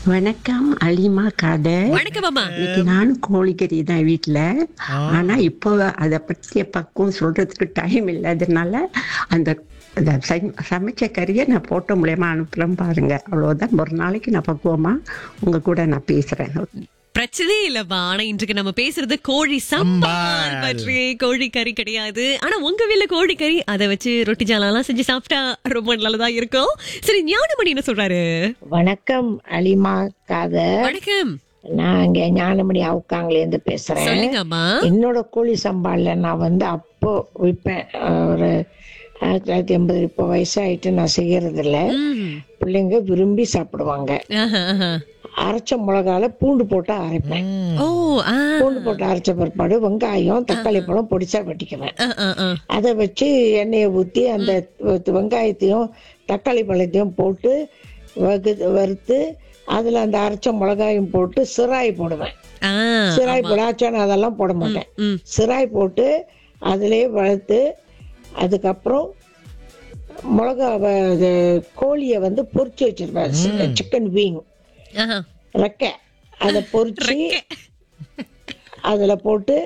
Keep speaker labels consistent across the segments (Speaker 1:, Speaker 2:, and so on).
Speaker 1: வணக்கம் அலிமா கதை
Speaker 2: வணக்கம் அம்மா
Speaker 1: இன்னைக்கு நானும் கோழிக்கறி தான் வீட்டுல ஆனா இப்போ அதை பற்றிய பக்குவம் சொல்றதுக்கு டைம் இல்லாததுனால அந்த அந்த சை- சமைச்ச கறியை நான் போட்டோ மூலியமா அனுப்புறேன் பாருங்க அவ்வளவுதான் ஒரு நாளைக்கு நான் பக்குவமா உங்க கூட நான் பேசுறேன்
Speaker 2: பிரச்சனையே இல்லப்பா ஆனா இன்றைக்கு நம்ம பேசுறது கோழி சம்பால் பற்றி கோழி கறி கிடையாது ஆனா உங்க வீட்ல கோழி கறி அதை வச்சு ரொட்டி ஜாலாம் செஞ்சு சாப்பிட்டா ரொம்ப நல்லதா இருக்கும் சரி ஞானமணி என்ன சொல்றாரு
Speaker 3: வணக்கம் அலிமா கதை
Speaker 2: வணக்கம்
Speaker 3: நான் இங்க ஞானமணி அவுக்காங்களேருந்து பேசுறேன்
Speaker 2: சொல்லுங்க அம்மா
Speaker 3: என்னோட கோழி சம்பால்ல நான் வந்து அப்போ விற்பேன் அஹ், ஒரு ஆயிரத்தி தொள்ளாயிரத்தி எண்பது இப்போ வயசாயிட்டு நான் செய்யறது இல்ல
Speaker 2: ம்.
Speaker 3: பிள்ளைங்க விரும்பி சாப்பிடுவாங்க
Speaker 2: ஆஹா, ஆஹா.
Speaker 3: அரைச்ச மிளகால பூண்டு போட்டு அரைப்பேன்
Speaker 2: ஓ ஆ,
Speaker 3: பூண்டு போட்டு அரைச்ச பிற்பாடு வெங்காயம் தக்காளி பழம் பொடிச்சா வெட்டிக்குவேன்
Speaker 2: ஆ, ஆ, ஆ.
Speaker 3: அதை வச்சு எண்ணெயை ஊற்றி அந்த வெங்காயத்தையும் தக்காளி பழத்தையும் போட்டு வகு வறுத்து அதில் அந்த அரைச்ச மிளகாயும் போட்டு சிராய் போடுவேன்
Speaker 2: ஆ,
Speaker 3: சிராய் போட ஆச்சான அதெல்லாம் போட மாட்டேன்
Speaker 2: ம்.
Speaker 3: சிராய் போட்டு அதிலே வளர்த்து அதுக்கப்புறம் மிளகா வ- இது கோழியை வந்து பொரிச்சு வச்சிருப்பேன் சிக்கன் வீங்
Speaker 2: ஆஹா.
Speaker 3: ரெக்கை அதை பொரிச்சு அதில் போட்டு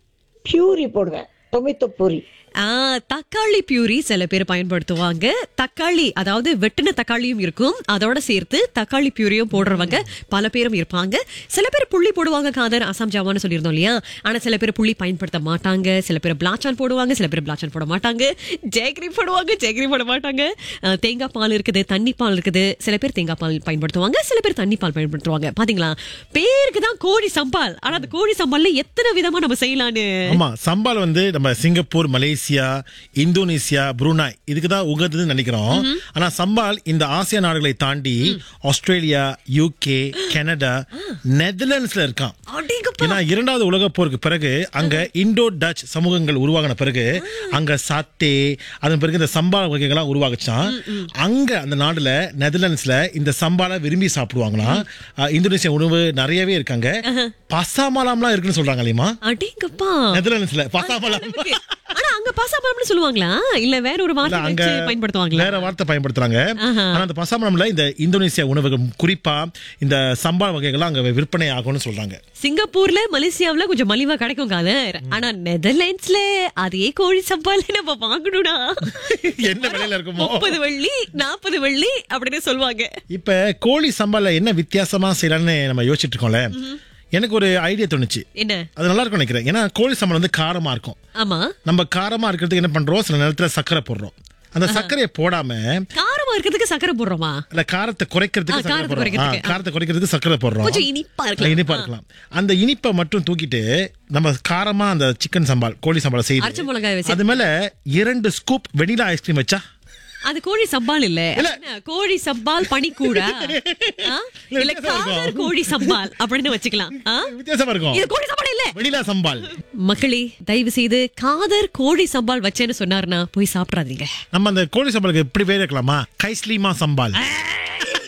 Speaker 3: பியூரி போடுவேன் டொமேட்டோ பூரி
Speaker 2: ஆ, தக்காளி பியூரி சில பேர் பயன்படுத்துவாங்க தக்காளி அதாவது வெட்டின தக்காளியும் இருக்கும் அதோட சேர்த்து தக்காளி பியூரியும் போடுறவங்க பல பேரும் இருப்பாங்க சில பேர் புள்ளி போடுவாங்க காதர் அசாம் ஜாவான்னு சொல்லியிருந்தோம் இல்லையா ஆனா சில பேர் புள்ளி பயன்படுத்த மாட்டாங்க சில பேர் பிளாச்சான் போடுவாங்க சில பேர் பிளாச்சான் போட மாட்டாங்க ஜேக்ரி போடுவாங்க ஜேக்ரி போட மாட்டாங்க ஆ, தேங்காய் பால் இருக்குது தண்ணி பால் இருக்குது சில பேர் தேங்காய் பால் பயன்படுத்துவாங்க சில பேர் தண்ணி பால் பயன்படுத்துவாங்க பாத்தீங்களா பேருக்கு தான் கோழி சம்பால் ஆனா அந்த கோழி சம்பால்ல எத்தனை விதமா நம்ம செய்யலான்னு
Speaker 4: ஆமா சம்பால் வந்து நம்ம சிங்கப்பூர் மலேசியா இந்தோனேசியா புருனாய் இதுக்கு தான் உகந்ததுன்னு நினைக்கிறோம் ஆனா சம்பால் இந்த ஆசிய நாடுகளை தாண்டி ஆஸ்திரேலியா யூகே கனடா நெதர்லாண்ட்ஸ்ல இருக்கான்
Speaker 2: அடிங்கப்பா
Speaker 4: ஏன்னா இரண்டாவது உலக போருக்கு பிறகு அங்க இண்டோ டச் சமூகங்கள் உருவாகின பிறகு அங்க சாத்தே அதன் பிறகு இந்த சம்பால் வகைகள்லாம் உருவாகுச்சான் அங்க அந்த நாடுல நெதர்லாண்ட்ஸ்ல இந்த சம்பாலை விரும்பி சாப்பிடுவாங்களாம் அஹ், இந்தோனேசியா உணவு நிறையவே இருக்காங்க பசாமலாம்லாம் இருக்குன்னு சொல்றாங்க இல்லையமா
Speaker 2: அடிங்கப்பா
Speaker 4: நெதர்லாண்ட்ஸ்ல பசாமலாம்
Speaker 2: ஆனா அங்க பாசாபலம்னு சொல்லுவாங்களா இல்ல வேற ஒரு
Speaker 4: இல்ல,
Speaker 2: வார்த்தை
Speaker 4: அங்க
Speaker 2: வச்சு பயன்படுத்துவாங்களா
Speaker 4: வேற வார்த்தை பயன்படுத்துறாங்க
Speaker 2: ஆஹா.
Speaker 4: ஆனா அந்த பசாமலம்ல இந்த இந்தோனேசியா உணவுகள் குறிப்பா இந்த சம்பா வகைகள்லாம் அங்க விற்பனை ஆகும்னு சொல்றாங்க
Speaker 2: சிங்கப்பூர்ல மலேசியாவுல கொஞ்சம் மலிவா கிடைக்கும் காதர் ஆனா நெதர்லாண்ட்ஸ்ல அதே கோழி சம்பால நம்ம வாங்கணும்னா
Speaker 4: என்ன விலையில இருக்குமோ
Speaker 2: முப்பது வெள்ளி நாற்பது வெள்ளி அப்படின்னு சொல்லுவாங்க
Speaker 4: இப்ப கோழி சம்பால என்ன வித்தியாசமா செய்யலாம்னு நம்ம யோசிச்சுட்டு இருக்கோம்ல எனக்கு ஒரு ஐடியா தோணுச்சு
Speaker 2: என்ன
Speaker 4: அது நல்லா இருக்கும் நினைக்கிறேன் ஏன்னா கோழி சம்பல் வந்து காரமா இருக்கும்
Speaker 2: ஆமா
Speaker 4: நம்ம காரமா இருக்கிறதுக்கு என்ன பண்றோம் சில நேரத்துல சர்க்கரை போடுறோம் அந்த சர்க்கரையை போடாம
Speaker 2: காரமா இருக்கிறதுக்கு சக்கரை போடுறோமா
Speaker 4: இல்ல காரத்தை குறைக்கிறதுக்கு
Speaker 2: ஆ,
Speaker 4: சர்க்கரை
Speaker 2: காரத்தை
Speaker 4: போடுறோம் ஆ,
Speaker 2: குறைக்கிறதுக்கு.
Speaker 4: காரத்தை குறைக்கிறதுக்கு சர்க்கரை போடுறோம்
Speaker 2: கொஞ்சம் இனிப்பா இருக்கலாம்.
Speaker 4: இனிப்பா இருக்கலாம் அந்த இனிப்பை மட்டும் தூக்கிட்டு நம்ம காரமா அந்த சிக்கன் சம்பால் கோழி சம்பால்
Speaker 2: அரைச்ச
Speaker 4: செய்து
Speaker 2: மிளகாய் வச்சு
Speaker 4: அது மேல இரண்டு ஸ்கூப் வெனிலா ஐஸ்கிரீம் வச்சா
Speaker 2: அது கோழி சம்பால் இல்ல
Speaker 4: இல்ல.
Speaker 2: என்ன, கோழி சம்பால் பனிக்கூடா ஆ?
Speaker 4: இல்ல,
Speaker 2: இல்ல
Speaker 4: வித்தியாசமா
Speaker 2: காதர்
Speaker 4: இருக்கும்.
Speaker 2: கோழி சம்பால் அப்படின்னு வச்சுக்கலாம் ஆ?
Speaker 4: வித்தியாசமா இருக்கும்
Speaker 2: இது கோழி சம்பால் இல்ல
Speaker 4: வெனிலா சம்பால்
Speaker 2: மக்களே தயவு செய்து காதர் கோழி சம்பால் வச்சேன்னு சொன்னாருன்னா போய் சாப்பிடாதீங்க
Speaker 4: நம்ம அந்த கோழி சம்பாலுக்கு இப்படி பேர் இருக்கலாமா கைஸ்லீமா சம்பால்
Speaker 2: ஆ,